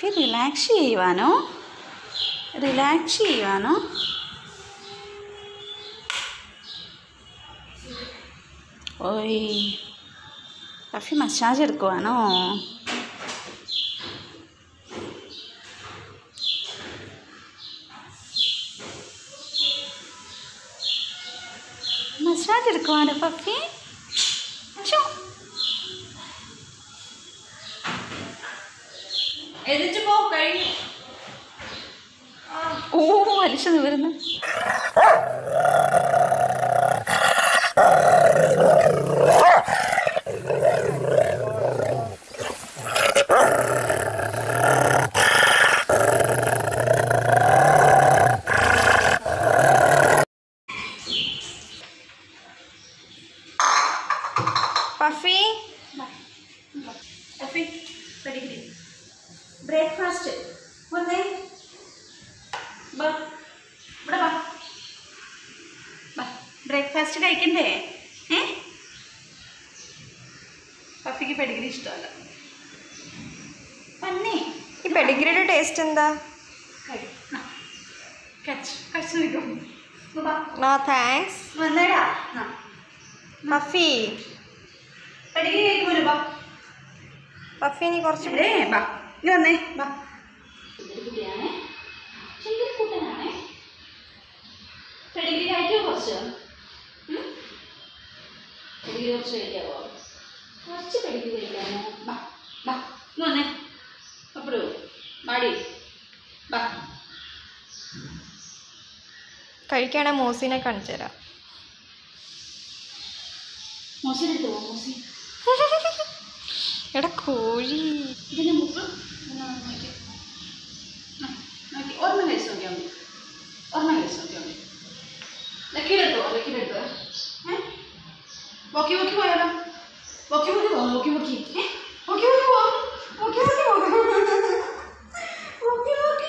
Puffy relax ചെയ്യുവാനോ relax ചെയ്യുവാനോ ഓയ് പഫി മസാജ് എടുക്കുവാണോ മസാജ് എടുക്കുവാണോ പഫി ചോ എന്നിട്ട് പോ കഴിഞ്ഞു ഓ വലിച്ചു വരുന്നു പഫി പഫി പഠിക്കണേ ബ്രേക്ക്ഫാസ്റ്റ് വന്നേ ബാ ഇവിടെ ബാ ബാ ബ്രേക്ക്ഫാസ്റ്റ് കഴിക്കണ്ടേ ഏ പഫിക്ക് പെഡിഗ്രി ഇഷ്ടമല്ല പന്നേ ഈ പെഡിഗ്രിയുടെ ടേസ്റ്റ് എന്താ കഴി കച്ച് കച്ച് നിൽക്കും ബാ നോ താങ്ക്സ് വന്നേടാ ആ പഫി പെഡിഗ്രി കഴിക്കുമല്ലോ ബാ പഫി നീ കുറച്ച് ഇവിടെ ബാ ഇങ്ങനെ വന്നേ ബാ കുട്ടിയാണേ കുട്ടനാണേ പെഡിഗ്രി കഴിക്കുമോ കുറച്ച് ഉം? പെഡിഗ്രി കുറച്ച് കഴിക്കാവോ കുറച്ച് പെഡിഗ്രി കഴിക്കാമോ ബാ ബാ ഇങ്ങ് വന്നേ അപ്പഴോ മാടി ബാ കഴിക്കുകയാണെങ്കിൽ മോസിനെ കാണിച്ചു തരാം മോശിനെടുത്ത് പോ മോശി എടാ കോഴി ഇതിന് മുമ്പ് ഇങ്ങനെ നോക്കി ആ, നോക്കി ഒരെണ്ണം കഴിച്ച് നോക്കിയാൽ മതി ഒരെണ്ണം കഴിച്ച് നോക്കിയാൽ മതി ലക്കിയിലെടുത്തോ ലക്കിയിലെടുത്തോ ഏ വോക്കി വോക്കി പോയാലോ വോക്കി വോക്കി പോ വോക്കി വോക്കി ഏ വോക്കി വോക്കി പോ വോക്കി വോക്കി പോ വോക്കി വോക്കി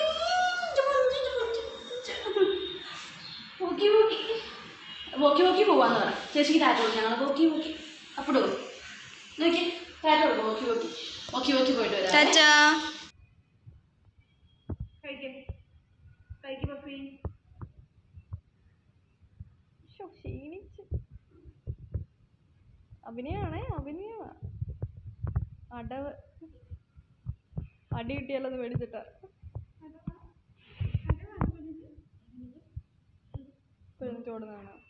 വോക്കി വോക്കി വോക്കി വോക്കി പോവാന്ന് പറ ചേച്ചിക്ക് ടാറ്റ കൊടുക്കും ഞങ്ങൾ വോക്കി വോക്കി അപ്പോഴോ നോക്കി ടാറ്റ കൊടുക്കും വോക്കി വോക്കി വോക്കി വോക്കി പോയിട്ട് വരാം ചാച്ചാ കഴിക്ക് കഴിക്ക് പപ്പി ശ്ശോ, ക്ഷീണിച്ച് അഭിനയാണേ അഭിനയമാ അടവ് അടി കിട്ടിയാലത് മേടിച്ചിട്ടാ ചോടുന്നതാണ്